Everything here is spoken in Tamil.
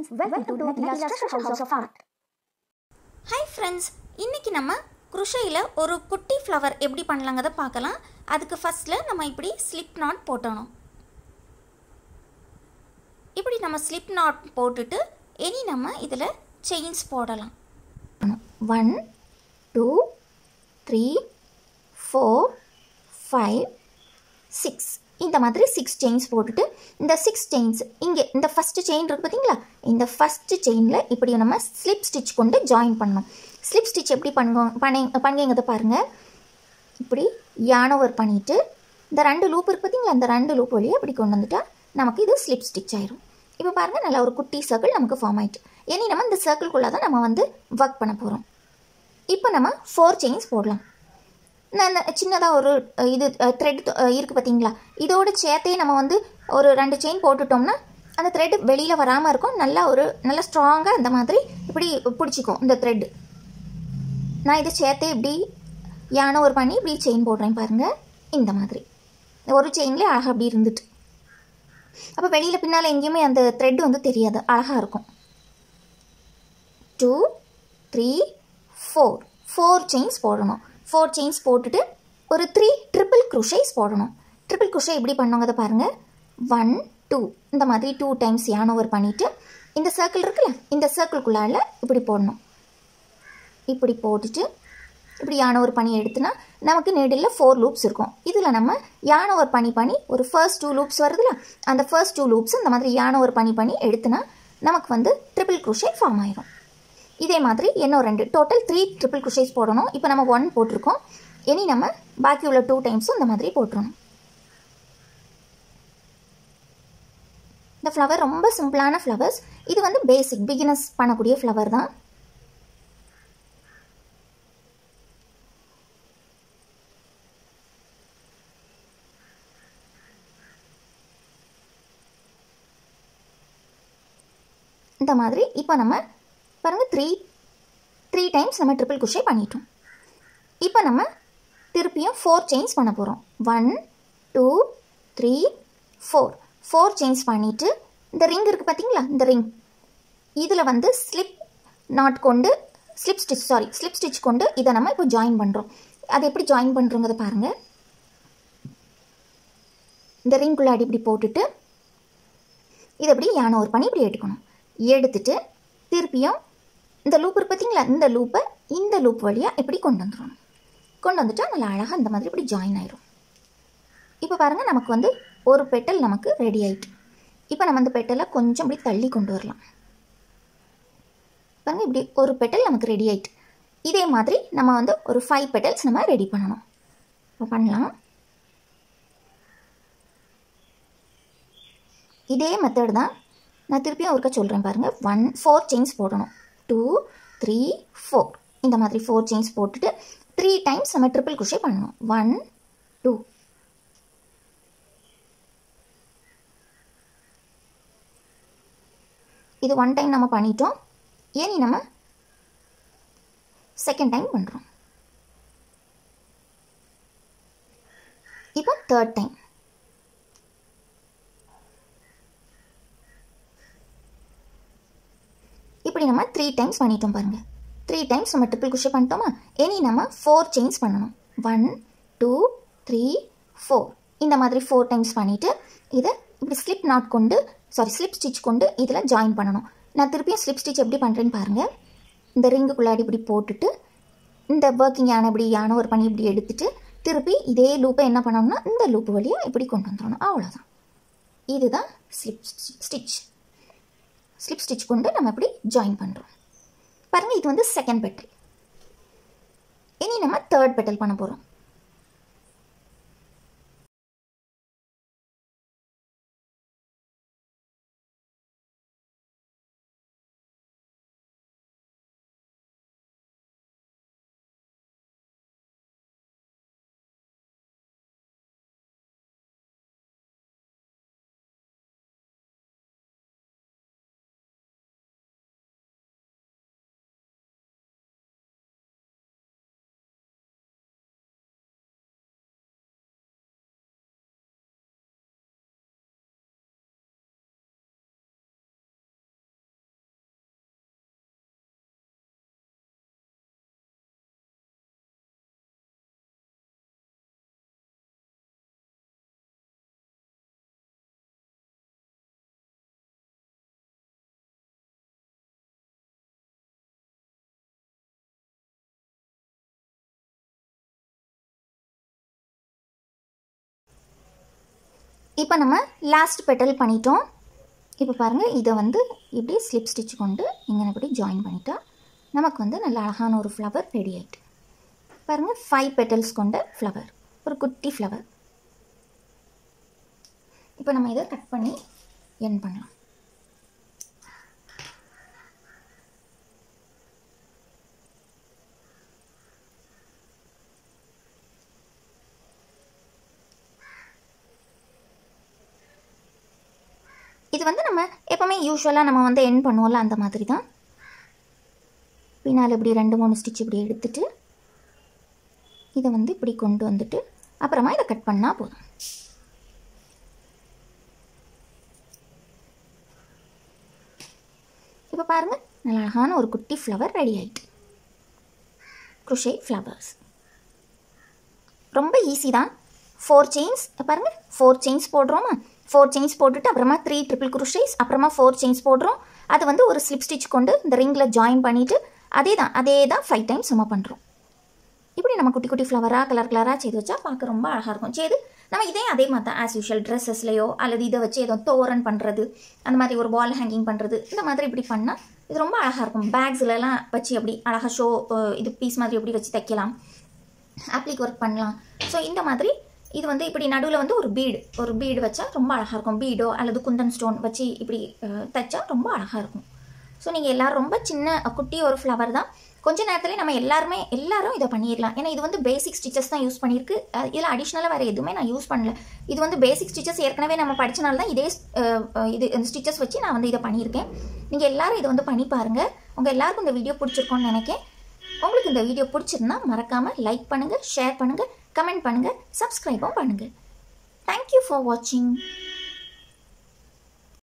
friends, welcome to Natya's Treasure House of Art. Hi friends இன்றைக்கி நம்ம குருஷையில் ஒரு குட்டி ஃப்ளவர் எப்படி பண்ணலாங்கிறத பார்க்கலாம் அதுக்கு ஃபஸ்ட்டில் நம்ம இப்படி ஸ்லிப் நாட் போட்டணும் இப்படி நம்ம ஸ்லிப் நாட் போட்டுட்டு இனி நம்ம இதில் செயின்ஸ் போடலாம் one two three four five six இந்த மாதிரி சிக்ஸ் செயின்ஸ் போட்டுட்டு இந்த சிக்ஸ் செயின்ஸ் இங்கே இந்த ஃபஸ்ட்டு செயின் இருக்குது பார்த்தீங்களா இந்த ஃபஸ்ட்டு செயினில் இப்படி நம்ம ஸ்லிப் ஸ்டிச் கொண்டு ஜாயின் பண்ணணும் ஸ்லிப் ஸ்டிச் எப்படி பண்ணுவோம் பண்ணி பண்ணுங்கிறத பாருங்கள் இப்படி யானோவர் பண்ணிவிட்டு இந்த ரெண்டு லூப் இருக்குது பார்த்தீங்களா இந்த ரெண்டு லூப் வழியாக இப்படி கொண்டு வந்துட்டா நமக்கு இது ஸ்லிப் ஸ்டிச் ஆயிரும் இப்போ பாருங்கள் நல்லா ஒரு குட்டி சர்க்கிள் நமக்கு ஃபார்ம் ஆயிட்டு இனி நம்ம இந்த சர்க்கிள்குள்ளே தான் நம்ம வந்து ஒர்க் பண்ண போகிறோம் இப்போ நம்ம ஃபோர் செயின்ஸ் போடலாம் நான் சின்னதாக ஒரு அஹ், இது த்ரெட் இருக்குது பார்த்தீங்களா இதோட சேர்த்தே நம்ம வந்து ஒரு ரெண்டு செயின் போட்டுட்டோம்னா அந்த த்ரெட் வெளியில் வராமல் இருக்கும் நல்லா ஒரு நல்லா ஸ்ட்ராங்காக அந்த மாதிரி இப்படி பிடிச்சிக்கும் இந்த த்ரெட் நான் இதை சேர்த்தே இப்படி யானை ஒரு பண்ணி இப்படி செயின் போடுறேன் பாருங்கள் இந்த மாதிரி ஒரு செயின்லேயே அழகாக அப்படி இருந்துட்டு அப்போ வெளியில் பின்னால் எங்கேயுமே அந்த த்ரெட் வந்து தெரியாது அழகாக இருக்கும் two three four four chains போடணும் ஃபோர் செயின்ஸ் போட்டுட்டு ஒரு த்ரீ ட்ரிபிள் குருஷைஸ் போடணும் ட்ரிபிள் குருஷை எப்படி பண்ணுவாங்க பாருங்கள் ஒன் டூ இந்த மாதிரி டூ டைம்ஸ் யான் ஓவர் பண்ணிவிட்டு இந்த சர்க்கிள் இருக்குல்ல இந்த சர்க்கிள்குள்ளால இப்படி போடணும் இப்படி போட்டுட்டு இப்படி யானை ஒரு பனி எடுத்துனா நமக்கு நெடில் ஃபோர் லூப்ஸ் இருக்கும் இதில் நம்ம யானை ஒரு பனி பண்ணி ஒரு ஃபர்ஸ்ட் டூ லூப்ஸ் வருதுல அந்த ஃபர்ஸ்ட் டூ லூப்ஸ் இந்த மாதிரி யானை ஒரு பனி பண்ணி எடுத்துனா நமக்கு வந்து ட்ரிபிள் குருஷை ஃபார்ம் ஆயிரும் இதே மாதிரி இன்னும் ரெண்டு டோட்டல் த்ரீ ட்ரிபிள் குஷைஸ் போடணும் இப்போ நம்ம ஒன் போட்டிருக்கோம் இனி நம்ம பாக்கி உள்ள டூ டைம்ஸும் இந்த மாதிரி போட்டுருணும் இந்த ஃப்ளவர் ரொம்ப சிம்பிளான ஃப்ளவர்ஸ் இது வந்து பேசிக் பிகினர்ஸ் பண்ணக்கூடிய ஃப்ளவர் தான் இந்த மாதிரி இப்போ நம்ம பாருங்கள் த்ரீ த்ரீ டைம்ஸ் நம்ம ட்ரிபிள் குஷை பண்ணிட்டோம் இப்போ நம்ம திருப்பியும் ஃபோர் செயின்ஸ் பண்ண போகிறோம் one two three four four chains பண்ணிவிட்டு இந்த ரிங் இருக்குது பார்த்தீங்களா இந்த ரிங் இதில் வந்து ஸ்லிப் நாட் கொண்டு slip stitch sorry slip stitch கொண்டு இதை நம்ம இப்போ ஜாயின் பண்ணுறோம் அதை எப்படி ஜாயின் பண்ணுறோங்கிறத பாருங்கள் இந்த ரிங்குள்ளாடி இப்படி போட்டுட்டு இதை இப்படி யானை ஒரு பண்ணி இப்படி எடுக்கணும் எடுத்துட்டு திருப்பியும் இந்த லூப் இருக்கு பார்த்தீங்களா இந்த லூப்பை இந்த லூப் வழியாக இப்படி கொண்டு வந்துடணும் கொண்டு வந்துட்டா நல்லா அழகாக இந்த மாதிரி இப்படி ஜாயின் ஆயிரும் இப்போ பாருங்கள் நமக்கு வந்து ஒரு பெட்டல் நமக்கு ரெடி ஆயிட்டு இப்போ நம்ம இந்த பெட்டலை கொஞ்சம் இப்படி தள்ளி கொண்டு வரலாம் பாருங்கள் இப்படி ஒரு பெட்டல் நமக்கு ரெடி ஆயிட்டு இதே மாதிரி நம்ம வந்து ஒரு ஃபைவ் பெட்டல்ஸ் நம்ம ரெடி பண்ணணும் இப்போ பண்ணலாம் இதே மெத்தட் தான் நான் திருப்பியும் ஒருக்க சொல்கிறேன் பாருங்கள் ஒன் ஃபோர் செயின்ஸ் போடணும் டூ த்ரீ ஃபோர் இந்த மாதிரி ஃபோர் செயின்ஸ் போட்டுட்டு த்ரீ டைம்ஸ் நம்ம ட்ரிபிள் குஷே பண்ணணும் ஒன் டூ இது ஒன் டைம் நம்ம பண்ணிட்டோம் ஏனி நம்ம செகண்ட் டைம் பண்ணுறோம் இப்போ தேர்ட் டைம் இப்படி நம்ம த்ரீ டைம்ஸ் பண்ணிட்டோம் பாருங்க த்ரீ டைம்ஸ் நம்ம ட்ரிபிள் குஷே பண்ணிட்டோமா இனி நம்ம ஃபோர் செயின்ஸ் பண்ணணும் ஒன் டூ த்ரீ ஃபோர் இந்த மாதிரி ஃபோர் டைம்ஸ் பண்ணிவிட்டு இதை இப்படி ஸ்லிப் நாட் கொண்டு சாரி ஸ்லிப் ஸ்டிச் கொண்டு இதில் ஜாயின் பண்ணணும் நான் திருப்பியும் ஸ்லிப் ஸ்டிச் எப்படி பண்ணுறேன்னு பாருங்கள் இந்த ரிங்குக்குள்ளாடி இப்படி போட்டுட்டு இந்த ஒர்க்கிங் யானை இப்படி யானை ஒரு பண்ணி இப்படி எடுத்துட்டு திருப்பி இதே லூப்பை என்ன பண்ணணும்னா இந்த லூப் வழியாக இப்படி கொண்டு வந்துடணும் அவ்வளோதான் இதுதான் ஸ்லிப் ஸ்டிச் ஸ்லிப் ஸ்டிச் கொண்டு நம்ம இப்படி ஜாயின் பண்ணுறோம் பாருங்கள் இது வந்து செகண்ட் பெட்டல் இனி நம்ம தேர்ட் பெட்டல் பண்ண போகிறோம் இப்போ நம்ம லாஸ்ட் பெட்டல் பண்ணிட்டோம் இப்போ பாருங்கள் இதை வந்து இப்படி ஸ்லிப் ஸ்டிச் கொண்டு இங்கே இப்படி ஜாயின் பண்ணிட்டா நமக்கு வந்து நல்ல அழகான ஒரு ஃப்ளவர் ரெடி ஆயிட்டு பாருங்கள் ஃபைவ் பெட்டல்ஸ் கொண்ட ஃப்ளவர் ஒரு குட்டி ஃப்ளவர் இப்போ நம்ம இதை கட் பண்ணி என் பண்ணலாம் இது வந்து நம்ம எப்போவுமே யூஸ்வலாக நம்ம வந்து என் பண்ணுவோம்ல அந்த மாதிரி தான் பின்னால் இப்படி ரெண்டு மூணு ஸ்டிச் இப்படி எடுத்துட்டு இதை வந்து இப்படி கொண்டு வந்துட்டு அப்புறமா இதை கட் பண்ணால் போதும் இப்போ பாருங்கள் நல்ல அழகான ஒரு குட்டி ஃப்ளவர் ரெடி ஆயிட்டு குஷே ஃப்ளவர்ஸ் ரொம்ப ஈஸி தான் ஃபோர் செயின்ஸ் பாருங்கள் ஃபோர் செயின்ஸ் போடுறோமா ஃபோர் செயின்ஸ் போட்டுட்டு அப்புறமா த்ரீ ட்ரிபிள் குருஷேஸ் அப்புறமா ஃபோர் செயின்ஸ் போடுறோம் அது வந்து ஒரு ஸ்லிப் ஸ்டிச் கொண்டு இந்த ரிங்கில் ஜாயின் பண்ணிவிட்டு அதே தான் அதே தான் ஃபைவ் டைம்ஸ் நம்ம பண்ணுறோம் இப்படி நம்ம குட்டி குட்டி ஃப்ளவராக கலர் கலராக செய்து வச்சா பார்க்க ரொம்ப அழகாக இருக்கும் செய்து நம்ம இதே அதே மாதிரி தான் ஆஸ் யூஷுவல் ட்ரெஸ்ஸஸ்லையோ அல்லது இதை வச்சு ஏதோ தோரன் பண்ணுறது அந்த மாதிரி ஒரு வால் ஹேங்கிங் பண்ணுறது இந்த மாதிரி இப்படி பண்ணால் இது ரொம்ப அழகாக இருக்கும் பேக்ஸ்லலாம் வச்சு அப்படி அழகாக ஷோ இது பீஸ் மாதிரி எப்படி வச்சு தைக்கலாம் ஆப்ளிக் ஒர்க் பண்ணலாம் ஸோ இந்த மாதிரி இது வந்து இப்படி நடுவில் வந்து ஒரு பீடு ஒரு பீடு வச்சா ரொம்ப அழகாக இருக்கும் பீடோ அல்லது குந்தன் ஸ்டோன் வச்சு இப்படி அஹ், தைச்சா ரொம்ப அழகாக இருக்கும் ஸோ நீங்கள் எல்லோரும் ரொம்ப சின்ன அஹ், குட்டி ஒரு ஃப்ளவர் தான் கொஞ்ச நேரத்துலேயே நம்ம எல்லாருமே எல்லாரும் இதை பண்ணிடலாம் ஏன்னா இது வந்து பேசிக் ஸ்டிச்சஸ் தான் யூஸ் பண்ணியிருக்கு அஹ், இதில் அடிஷ்னலாக வேறு எதுவுமே நான் யூஸ் பண்ணல இது வந்து பேசிக் ஸ்டிச்சஸ் ஏற்கனவே நம்ம படிச்சனால தான் இதே அஹ், அஹ், இது இந்த ஸ்டிச்சஸ் வச்சு நான் வந்து இதை பண்ணியிருக்கேன் நீங்கள் எல்லாரும் இதை வந்து பண்ணி பாருங்கள் உங்கள் எல்லாருக்கும் இந்த வீடியோ பிடிச்சிருக்கோன்னு நினைக்கிறேன் உங்களுக்கு இந்த வீடியோ பிடிச்சிருந்தா மறக்காமல் லைக் பண்ணுங்கள் ஷேர் பண்ணுங்கள் கமெண்ட் பண்ணுங்கள் சப்ஸ்கிரைபும் பண்ணுங்கள் தேங்க்யூ ஃபார் வாட்சிங்